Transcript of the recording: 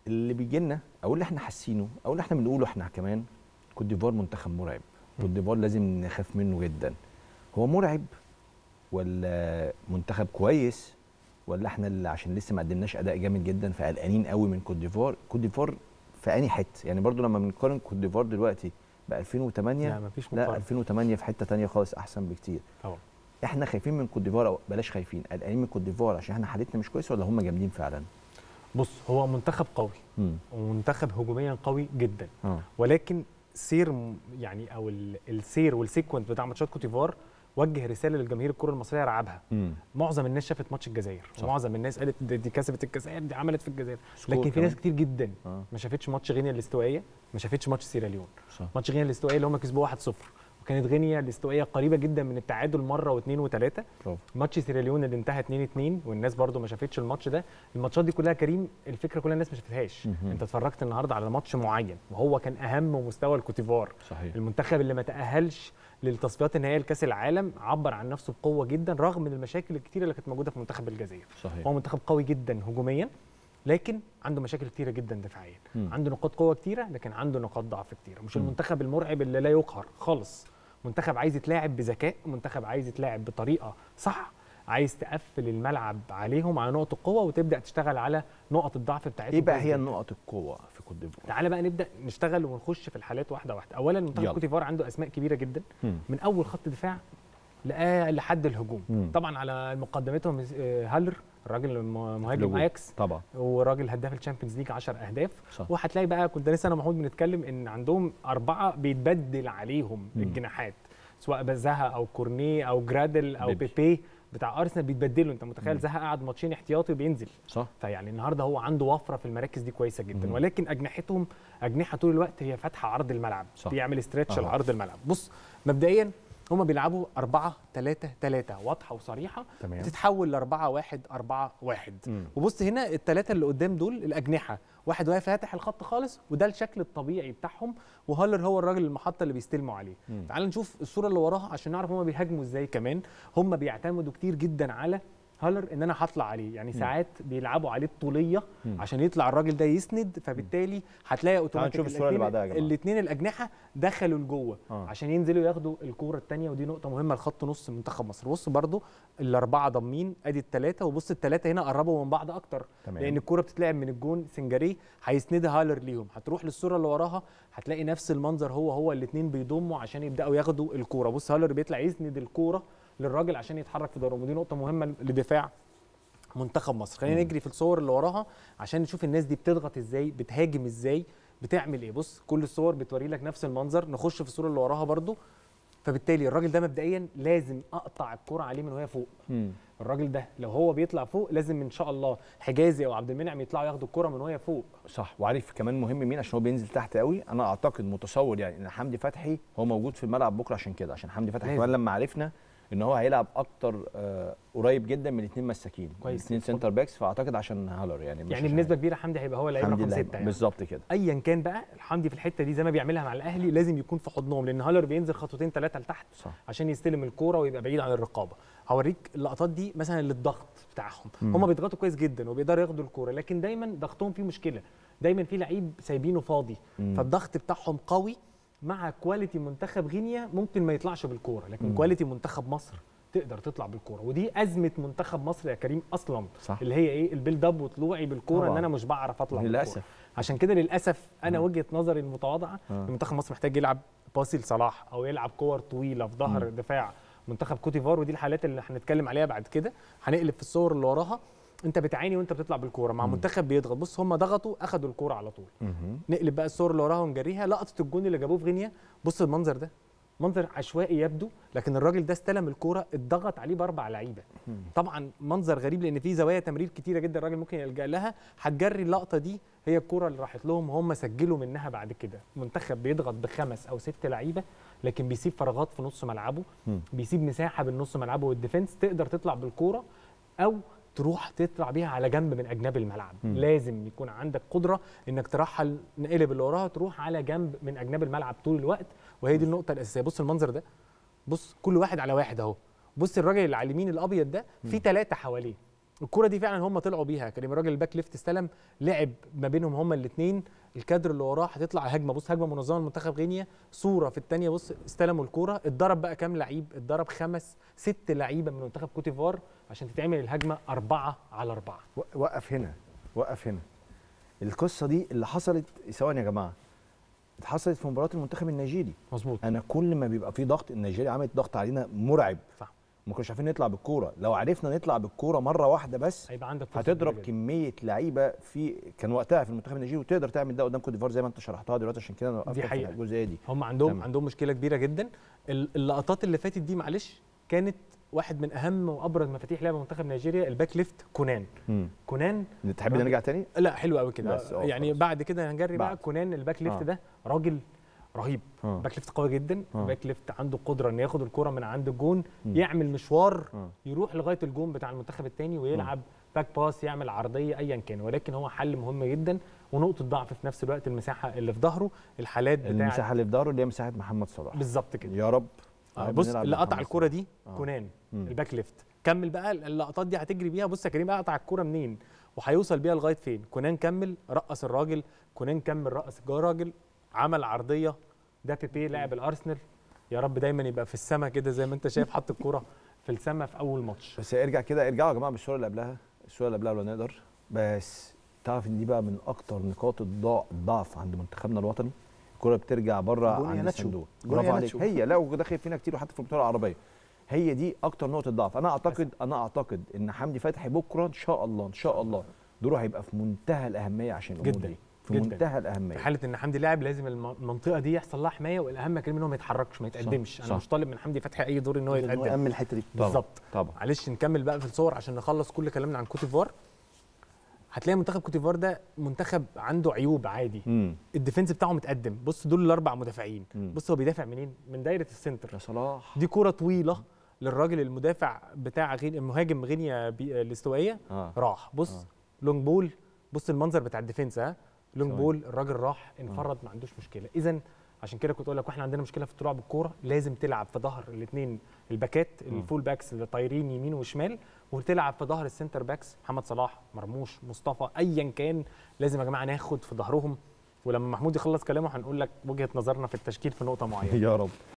اللي بيجي لنا او اللي احنا حاسينه او اللي احنا بنقوله احنا كمان كوت ديفوار منتخب مرعب كوت ديفوار لازم نخاف منه جدا هو مرعب ولا منتخب كويس ولا احنا اللي عشان لسه ما قدمناش اداء جامد جدا فقلقانين قوي من كوت ديفوار كوت ديفوار في انهي حته يعني برضو لما بنقارن كوت ديفوار دلوقتي ب 2008 لا مفيش لا مقارنه 2008 في حته تانية خالص احسن بكتير طبعا احنا خايفين من كوت ديفوار او بلاش خايفين قلقانين من كوت ديفوار عشان احنا حالتنا مش كويسه ولا هم جامدين فعلا بص هو منتخب قوي امم ومنتخب هجوميا قوي جدا اه ولكن سير م- يعني او ال- السير والسيكونس بتاع ماتشات كوتيفوار وجه رساله للجماهير الكره المصريه رعبها امم معظم الناس شافت ماتش الجزائر صح. ومعظم الناس قالت دي, دي كسبت الجزائر دي عملت في الجزائر سكور لكن في كمان. ناس كتير جدا اه ما شافتش ماتش غينيا الاستوائيه ما شافتش ماتش سيراليون صح ماتش غينيا الاستوائيه اللي هم كسبوه 1-0 وكانت غينيا الاستوائيه قريبه جدا من التعادل مره واثنين وثلاثه برافو ماتش سيراليون اللي انتهى 2 2 والناس برضو ما شافتش الماتش ده الماتشات دي كلها كريم الفكره كلها الناس ما شافتهاش مهم. انت اتفرجت النهارده على ماتش معين وهو كان اهم مستوى الكوتيفوار صحيح المنتخب اللي ما تاهلش للتصفيات النهائيه لكاس العالم عبر عن نفسه بقوه جدا رغم من المشاكل الكتيره اللي كانت موجوده في منتخب الجزائر صحيح هو منتخب قوي جدا هجوميا لكن عنده مشاكل كتيره جدا دفاعيا مم. عنده نقاط قوه كتيره لكن عنده نقاط ضعف كتيره مش مم. المنتخب المرعب اللي لا يقهر خالص منتخب عايز يتلاعب بذكاء منتخب عايز يتلاعب بطريقه صح عايز تقفل الملعب عليهم على نقط القوه وتبدا تشتغل على نقط الضعف بتاعتهم ايه بقى كويس هي جداً. نقط القوه في كوت ديفوار تعالى بقى نبدا نشتغل ونخش في الحالات واحده واحده اولا منتخب يلا. كوت ديفوار عنده اسماء كبيره جدا مم. من اول خط دفاع لآ- لحد الهجوم مم. طبعا على مقدمتهم آه، هالر الراجل الم- مهاجم الهجوم. اياكس طبعا وراجل هداف الشامبيونز ليج 10 اهداف صح وهتلاقي بقى كنت لسه انا ومحمود بنتكلم ان عندهم اربعه بيتبدل عليهم مم. الجناحات سواء بقى زها او كورنيه او جرادل او بيبي. بيبي بتاع ارسنال بيتبدلوا انت متخيل مم. زها قعد ماتشين احتياطي وبينزل صح فيعني النهارده هو عنده وفره في المراكز دي كويسه جدا مم. ولكن اجنحتهم اجنحه طول الوقت هي فاتحه عرض الملعب صح. بيعمل استرتش أهو. لعرض الملعب بص مبدئيا هما بيلعبوا 4 3 3 واضحه وصريحه تمام بتتحول ل 4 1 4 1 مم. وبص هنا الثلاثه اللي قدام دول الاجنحه واحد واقف فاتح الخط خالص وده الشكل الطبيعي بتاعهم وهالر هو الراجل المحطه اللي بيستلموا عليه مم. تعال نشوف الصوره اللي وراها عشان نعرف هما بيهاجموا ازاي كمان هما بيعتمدوا كتير جدا على هالر ان انا هطلع عليه يعني ساعات بيلعبوا عليه الطوليه مم. عشان يطلع الراجل ده يسند فبالتالي هتلاقي اوتوماتيك نشوف الصورة اللي بعدها يا جماعة. الاثنين الاجنحه دخلوا لجوه آه. عشان ينزلوا ياخدوا الكوره الثانيه ودي نقطه مهمه لخط نص منتخب مصر بص برضو الاربعه ضامنين ادي الثلاثه وبص الثلاثه هنا قربوا من بعض اكتر تمام لان الكوره بتتلعب من الجون سنجاري هيسندها هالر ليهم هتروح للصوره اللي وراها هتلاقي نفس المنظر هو هو الاثنين بيضموا عشان يبداوا ياخدوا الكوره بص هالر بيطلع يسند الكوره للراجل عشان يتحرك في ظهرهم ودي نقطه مهمه لدفاع منتخب مصر خلينا مم. نجري في الصور اللي وراها عشان نشوف الناس دي بتضغط ازاي بتهاجم ازاي بتعمل ايه بص كل الصور بتوري لك نفس المنظر نخش في الصوره اللي وراها برضو فبالتالي الراجل ده مبدئيا لازم اقطع الكرة عليه من وهي فوق مم. الراجل ده لو هو بيطلع فوق لازم ان شاء الله حجازي او عبد المنعم يطلعوا ياخدوا الكرة من وهي فوق صح وعارف كمان مهم مين عشان هو بينزل تحت قوي انا اعتقد متصور يعني ان حمدي فتحي هو موجود في الملعب بكره عشان كده عشان حمدي فتحي لازم. كمان لما عرفنا ان هو هيلعب اكتر آه قريب جدا من اثنين مساكين كويس. اثنين سنتر باكس فاعتقد عشان هالر يعني مش يعني عشان- بنسبه كبيره حمدي هيبقى هو اللعيب حمدي رقم اللي 6 هيبقى- يعني بالظبط كده ايا كان بقى حمدي في الحته دي زي ما بيعملها مع الاهلي لازم يكون في حضنهم لان هالر بينزل خطوتين ثلاثه لتحت صح عشان يستلم الكوره ويبقى بعيد عن الرقابه هوريك اللقطات دي مثلا للضغط بتاعهم مم. هم بيضغطوا كويس جدا وبيقدروا ياخدوا الكوره لكن دايما ضغطهم فيه مشكله دايما في لعيب سايبينه فاضي مم. فالضغط بتاعهم قوي مع كواليتي منتخب غينيا ممكن ما يطلعش بالكوره لكن مم. كواليتي منتخب مصر تقدر تطلع بالكوره ودي ازمه منتخب مصر يا كريم اصلا صح اللي هي ايه البيلد اب وطلوعي بالكوره ان طبعاً. انا مش بعرف اطلع بالكوره للاسف عشان كده للاسف انا مم. وجهه نظري المتواضعه آه. ان منتخب مصر محتاج يلعب باسي لصلاح او يلعب كور طويله في ظهر مم. دفاع منتخب كوتيفار ودي الحالات اللي هنتكلم عليها بعد كده هنقلب في الصور اللي وراها انت بتعاني وانت بتطلع بالكوره مع مم. منتخب بيضغط بص هم ضغطوا اخدوا الكوره على طول مهم. نقلب بقى الصور اللي وراها ونجريها لقطه الجون اللي جابوه في غينيا بص المنظر ده منظر عشوائي يبدو لكن الراجل ده استلم الكوره اتضغط عليه باربع لعيبه مم. طبعا منظر غريب لان في زوايا تمرير كتيره جدا الراجل ممكن يلجا لها هتجري اللقطه دي هي الكوره اللي راحت لهم وهم سجلوا منها بعد كده منتخب بيضغط بخمس او ست لعيبه لكن بيسيب فراغات في نص ملعبه مم. بيسيب مساحه بين نص ملعبه والديفنس تقدر تطلع بالكوره او تروح تطلع بيها على جنب من اجناب الملعب مم. لازم يكون عندك قدره انك ترحل نقلب اللي وراها تروح على جنب من اجناب الملعب طول الوقت وهي دي النقطه الاساسيه بص المنظر ده بص كل واحد على واحد اهو بص الراجل اللي على اليمين الابيض ده في ثلاثه حواليه الكره دي فعلا هم طلعوا بيها كريم الراجل الباك ليفت استلم لعب ما بينهم هم الاثنين الكادر اللي وراه هتطلع هجمه بص هجمه منظمه لمنتخب غينيا صوره في الثانيه بص استلموا الكوره اتضرب بقى كام لعيب اتضرب خمس ست لعيبه من منتخب كوتيفوار عشان تتعمل الهجمه أربعة على أربعة و- وقف هنا وقف هنا القصه دي اللي حصلت ثواني يا جماعه حصلت في مباراه المنتخب النيجيري مظبوط انا كل ما بيبقى في ضغط النيجيريا عملت ضغط علينا مرعب صح ما كناش عارفين نطلع بالكوره لو عرفنا نطلع بالكوره مره واحده بس هيبقى عندك فرصة هتضرب كبيرة جداً. كميه لعيبه في كان وقتها في المنتخب النيجيري وتقدر تعمل ده قدام كوت ديفوار زي ما انت شرحتها دلوقتي عشان كده انا وقفت دي في حقيقة. الجزئيه دي هم عندهم تمام. عندهم مشكله كبيره جدا ال- اللقطات اللي فاتت دي معلش كانت واحد من اهم وابرز مفاتيح لعب منتخب نيجيريا الباك ليفت كونان مم. كونان تحب راجل- نرجع تاني لا حلو قوي كده بس، آه، يعني خلاص. بعد كده هنجري بقى بعد. كونان الباك ليفت آه. ده راجل رهيب آه. باك ليفت قوي جدا آه. باك ليفت عنده قدره انه ياخد الكره من عند الجون مم. يعمل مشوار آه. يروح لغايه الجون بتاع المنتخب الثاني ويلعب باك باس يعمل عرضيه ايا كان ولكن هو حل مهم جدا ونقطه ضعف في نفس الوقت المساحه اللي في ظهره الحالات بتاعه المساحه اللي في ظهره اللي هي مساحه محمد صلاح بالظبط كده يا رب يا آه رب بص نلعب اللي قطع بمحمد الكرة صلاح. دي آه. كونان مم. الباك ليفت كمل بقى اللقطات دي هتجري بيها بص يا كريم بقى قطع الكرة منين وهيوصل بيها لغايه فين كونان كمل رقص الراجل كونان كمل رقص الراجل عمل عرضيه ده بيبي لاعب الارسنال يا رب دايما يبقى في السما كده زي ما انت شايف حط الكرة في السما في اول ماتش بس ارجع كده ارجعوا يا جماعه بالصوره اللي قبلها الصوره اللي قبلها لو نقدر بس تعرف ان دي بقى من اكتر نقاط الضع- الضعف عند منتخبنا الوطني الكره بترجع بره جون يا عن ناتشو. الصندوق جون برافو يا عليك ناتشو. هي لا وداخل فينا كتير وحتى في البطوله العربيه هي دي اكتر نقطه ضعف انا اعتقد انا اعتقد ان حمدي فتحي بكره ان شاء الله ان شاء الله دوره هيبقى في منتهى الاهميه عشان الامور جداً، دي في جداً. منتهى الاهميه في حاله ان حمدي لاعب لازم الم- المنطقه دي يحصل لها حمايه والاهم يا كريم ان هو ما يتحركش ما يتقدمش صح. انا مش طالب من حمدي فتحي اي دور ان هو إنه يتقدم يأمن الحته دي طبعاً. بالظبط طبعا معلش نكمل بقى في الصور عشان نخلص كل كلامنا عن كوتيفوار هتلاقي منتخب كوتيفوار ده منتخب عنده عيوب عادي امم الديفنس بتاعه متقدم بص دول الاربع مدافعين مم. بص هو بيدافع منين من دايره السنتر يا صلاح دي كرة طويله للراجل المدافع بتاع غين المهاجم غينيا بي- الاستوائيه اه راح بص آه. لونج بول بص المنظر بتاع الديفنس ها لونج ثواني. بول الراجل راح انفرد ما عندوش مشكله اذا عشان كده كنت اقول لك واحنا عندنا مشكله في الطلوع بالكوره لازم تلعب في ظهر الاثنين الباكات الفول باكس اللي طايرين يمين وشمال وتلعب في ظهر السنتر باكس محمد صلاح مرموش مصطفى ايا كان لازم يا جماعه ناخد في ظهرهم ولما محمود يخلص كلامه هنقول لك وجهه نظرنا في التشكيل في نقطه معينه يا رب